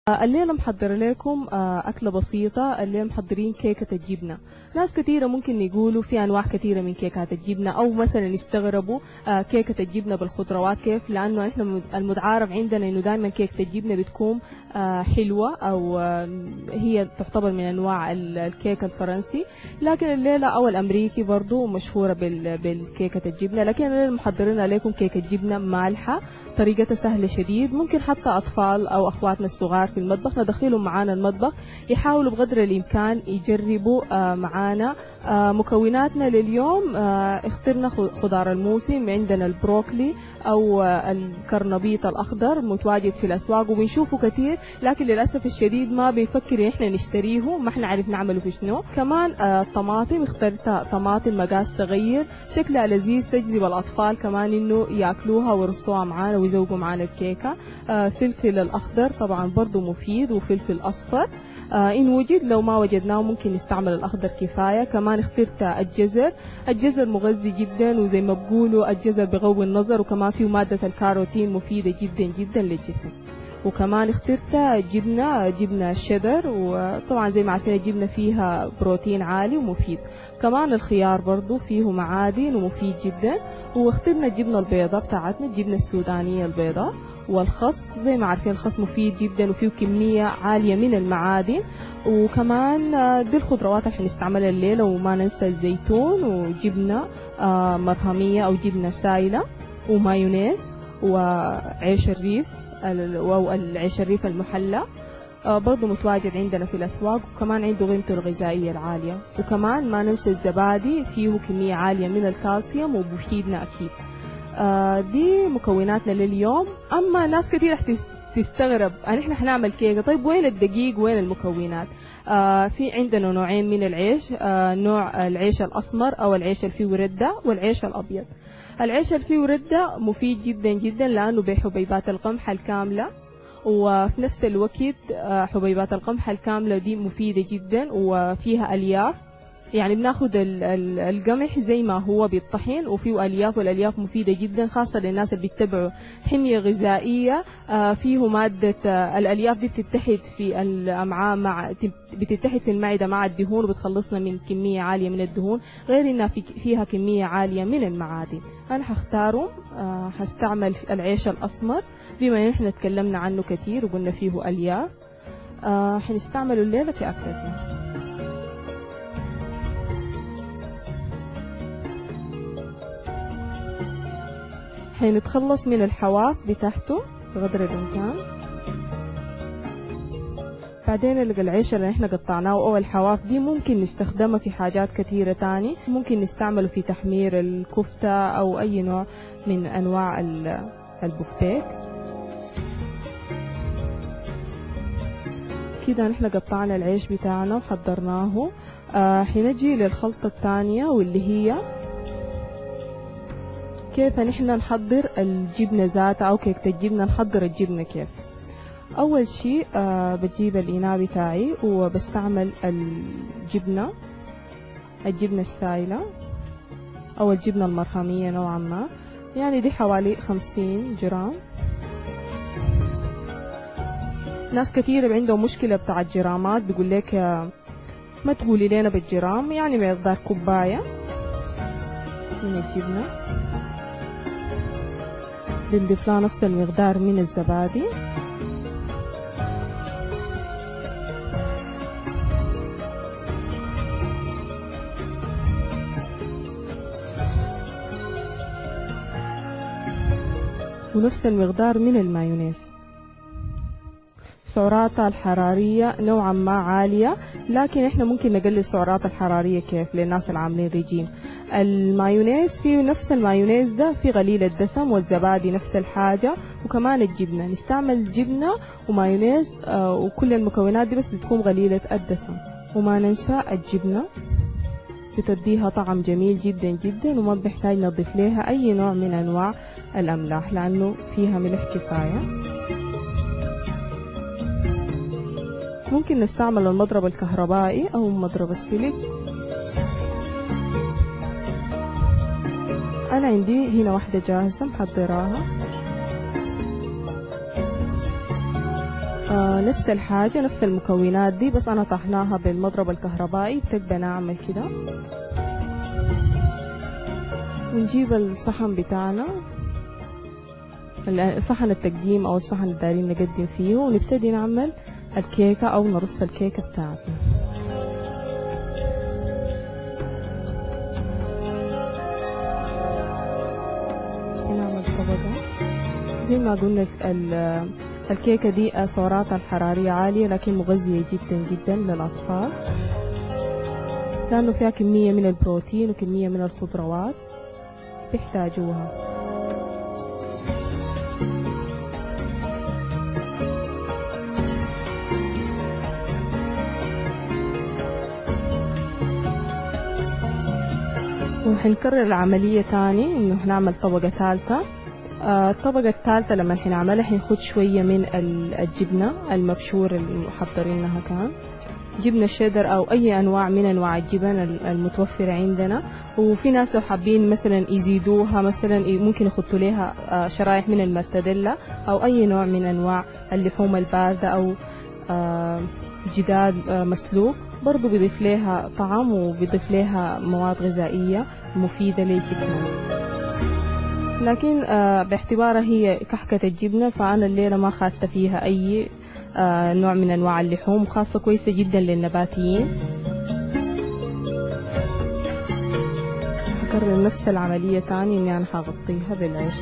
الليلة محضر لكم أكلة بسيطة الليلة محضرين كيكة الجبنة ناس كثيرة ممكن يقولوا في أنواع كثيرة من كيكات الجبنة أو مثلا يستغربوا كيكة الجبنة بالخضروات كيف لأنه إحنا المتعارف عندنا إنه دائما كيكة الجبنة بتكون حلوة أو هي تعتبر من أنواع الكيك الفرنسي لكن الليلة أو الأمريكي برضو مشهورة بالكيكة الجبنة لكن الليلة محضرين لكم كيكة جبنة مالحة طريقتها سهلة شديد ممكن حتى أطفال أو أخواتنا الصغار في المطبخ ندخلهم معانا المطبخ يحاولوا بقدر الإمكان يجربوا معانا مكوناتنا لليوم اخترنا خضار الموسم عندنا البروكلي أو الكرنبيط الأخضر متواجد في الأسواق وبنشوفه كثير لكن للأسف الشديد ما بنفكر إحنا نشتريه ما إحنا عارف نعمله في شنو كمان الطماطم اخترت طماطم مقاس صغير شكلها لذيذ تجذب الأطفال كمان إنه ياكلوها ويرصوها معانا ويزوقوا معانا الكيكة فلفل الأخضر طبعا برضو مفيد وفلفل أصفر آه إن وجد لو ما وجدناه ممكن نستعمل الأخضر كفاية كمان اخترت الجزر الجزر مغذي جدا وزي ما بقولوا الجزر بغوي النظر وكمان فيه مادة الكاروتين مفيدة جدا جدا للجسم وكمان اخترت جبنة جبنة شدر وطبعا زي ما عارفين الجبنة فيها بروتين عالي ومفيد كمان الخيار برضو فيه معادن ومفيد جدا واخترنا الجبنة البيضاء بتاعتنا الجبنة السودانية البيضاء والخس زي ما عارفين الخس مفيد جدا وفيه كمية عالية من المعادن وكمان دي الخضروات اللي حنستعملها الليلة وما ننسى الزيتون وجبنة مرهمية أو جبنة سايلة ومايونيز وعيش الريف أو العيش الريف المحلى برضه متواجد عندنا في الأسواق وكمان عنده قيمته الغذائية العالية وكمان ما ننسى الزبادي فيه كمية عالية من الكالسيوم وبيفيدنا أكيد آه دي مكوناتنا لليوم اما ناس كثير تستغرب ان احنا حنعمل كيكه طيب وين الدقيق وين المكونات آه في عندنا نوعين من العيش آه نوع العيش الاسمر او العيش اللي فيه ورده والعيش الابيض العيش اللي فيه ورده مفيد جدا جدا لانه بحبيبات القمح الكامله وفي نفس الوقت حبيبات القمح الكامله دي مفيده جدا وفيها الياف يعني بناخد القمح زي ما هو بالطحين وفيه الياف والالياف مفيده جدا خاصه للناس اللي بيتبعوا حميه غذائيه فيه ماده الالياف دي بتتحد في الامعاء مع بتتحد في المعده مع الدهون وبتخلصنا من كميه عاليه من الدهون غير انها في فيها كميه عاليه من المعادن انا حختاره حستعمل العيش الاسمر بما ان احنا تكلمنا عنه كثير وقلنا فيه الياف حنستعمله الليله في اكلتنا حنتخلص من الحواف بتاعته بقدر الإمكان بعدين العيش اللي احنا قطعناه او الحواف دي ممكن نستخدمها في حاجات كثيرة تاني ممكن نستعمله في تحمير الكفتة او اي نوع من انواع البفتيك كده نحن قطعنا العيش بتاعنا وحضرناه آه حنجي للخلطة الثانية واللي هي كيف نحن نحضر الجبنة ذاتها أو كيكة الجبنة نحضر الجبنة كيف أول شيء أه بجيب الإناء بتاعي وبستعمل الجبنة الجبنة السائلة أو الجبنة المرهمية نوعا ما يعني دي حوالي خمسين جرام ناس كثيرة عندهم مشكلة بتاع الجرامات بيقول لك ما تقولي لنا بالجرام يعني مقدار كوباية من الجبنة بنضيف لها نفس المقدار من الزبادي ونفس المقدار من المايونيز سعراتها الحرارية نوعا ما عالية لكن احنا ممكن نقلل السعرات الحرارية كيف للناس اللي عاملين ريجيم المايونيز فيه نفس المايونيز ده في غليل الدسم والزبادي نفس الحاجة وكمان الجبنة نستعمل جبنة ومايونيز آه وكل المكونات دي بس بتكون غليلة الدسم وما ننسى الجبنة بتديها طعم جميل جدا جدا وما بنحتاج نضيف لها أي نوع من أنواع الأملاح لأنه فيها ملح كفاية ممكن نستعمل المضرب الكهربائي أو المضرب السلك أنا عندي هنا واحدة جاهزة محضراها آه نفس الحاجة نفس المكونات دي بس أنا طحناها بالمضرب الكهربائي بتبقى ناعمة كده ونجيب الصحن بتاعنا ال- صحن التقديم أو الصحن اللي دايرين نقدم فيه ونبتدي نعمل الكيكة أو نرص الكيكة بتاعتنا نعمل طبقة زي ما قلنا ال- الكيكة دي سعراتها الحرارية عالية لكن مغذية جدا جدا للأطفال لأنه فيها كمية من البروتين وكمية من الخضروات بيحتاجوها وحنكرر العملية تاني إنه هنعمل طبقة ثالثة آه، الطبقة الثالثة لما حنعملها حنخد شوية من ال- الجبنة المبشور اللي محضرينها كان جبنة شيدر أو أي أنواع من أنواع الجبن ال- المتوفرة عندنا وفي ناس لو حابين مثلا يزيدوها مثلا ي- ممكن يحطوا لها آه، شرايح من المرتديلا أو أي نوع من أنواع اللحوم الباردة أو آه، جداد آه، مسلوق برضو بيضيف لها طعم وبيضيف لها مواد غذائية مفيدة لجسمنا لكن آه، باعتبارها هي كحكة الجبنة فأنا الليلة ما خدت فيها أي آه، نوع من أنواع اللحوم خاصة كويسة جدا للنباتيين هكرر نفس العملية تاني إني أنا هغطيها بالعيش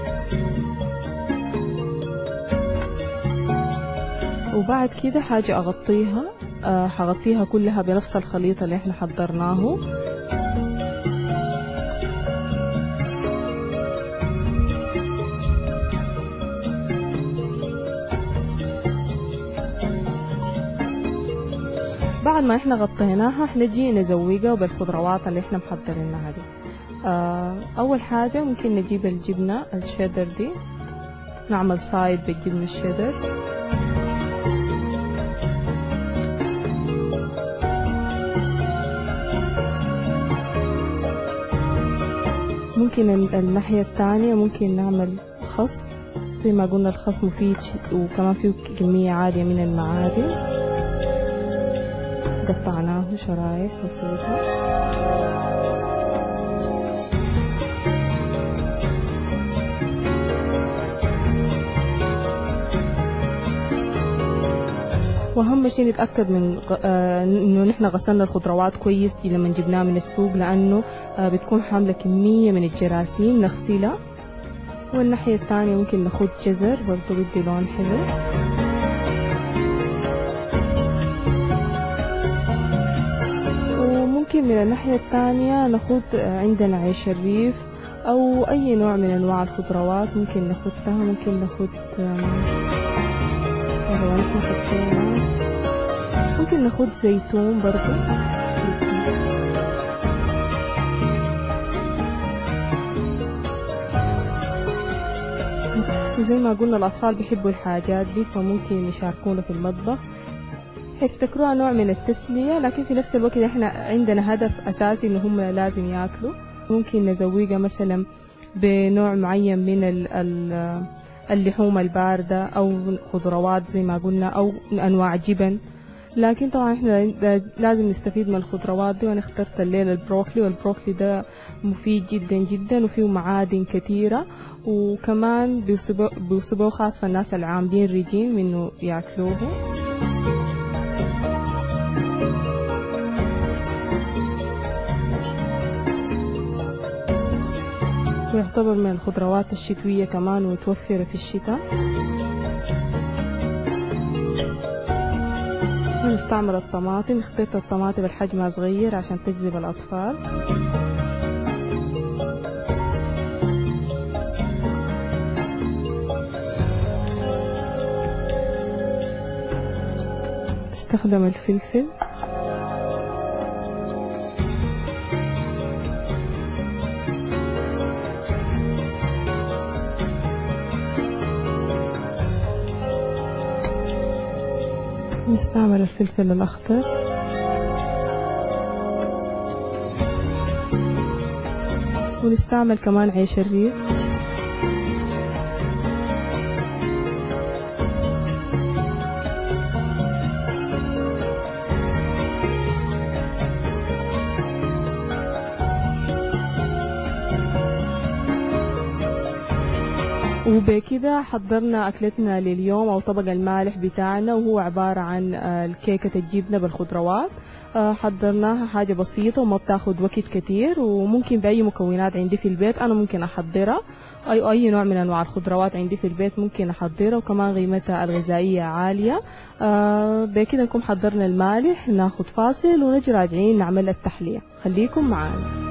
وبعد كده حاجة أغطيها آه، هغطيها كلها بنفس الخليط اللي احنا حضرناه بعد ما احنا غطيناها حنجي نزوقها بالخضروات اللي احنا محضرينها دي آه اول حاجة ممكن نجيب الجبنة الشيدر دي نعمل صايد بالجبنة الشيدر ممكن ال- الناحية الثانية ممكن نعمل خس زي ما قلنا الخس مفيد ش- وكمان فيه كمية عالية من المعادن قطعناه شرايح بسيطة واهم شيء نتاكد من غ- آه، انه نحن غسلنا الخضروات كويس لما جبناها من السوق لانه آه، بتكون حامله كميه من الجراثيم نغسلها والناحيه الثانيه ممكن ناخد جزر برضه بدي لون حلو وممكن من الناحية الثانية ناخد آه، عندنا عيش الريف أو أي نوع من أنواع الخضروات ممكن ناخدها ممكن ناخد آم، والله إحنا حطينا ممكن ناخد زيتون برضو وزي ما قلنا الأطفال بيحبوا الحاجات دي فممكن يشاركونا في المطبخ يفتكروها نوع من التسلية لكن في نفس الوقت احنا عندنا هدف أساسي إن هم لازم ياكلوا ممكن نزوجها مثلا بنوع معين من ال- ال- اللحوم الباردة أو خضروات زي ما قلنا أو أنواع جبن لكن طبعا احنا لازم نستفيد من الخضروات دي وانا اخترت الليلة البروكلي والبروكلي ده مفيد جدا جدا وفيه معادن كثيرة وكمان بيوصبوه بيوصبوه خاصة الناس العاملين ريجيم انه ياكلوه ويعتبر من الخضروات الشتوية كمان ومتوفرة في الشتاء نستعمل الطماطم اخترت الطماطم بحجمها صغير عشان تجذب الأطفال استخدم الفلفل نستعمل الفلفل الأخضر ونستعمل كمان عيش الريف وبكده حضرنا أكلتنا لليوم أو طبق المالح بتاعنا وهو عبارة عن آه، كيكة الجبنة بالخضروات آه، حضرناها حاجة بسيطة وما بتاخد وقت كتير وممكن بأي مكونات عندي في البيت أنا ممكن أحضرها أي أي نوع من أنواع الخضروات عندي في البيت ممكن أحضرها وكمان قيمتها الغذائية عالية آه بكده نكون حضرنا المالح ناخد فاصل ونجي راجعين نعمل التحلية خليكم معانا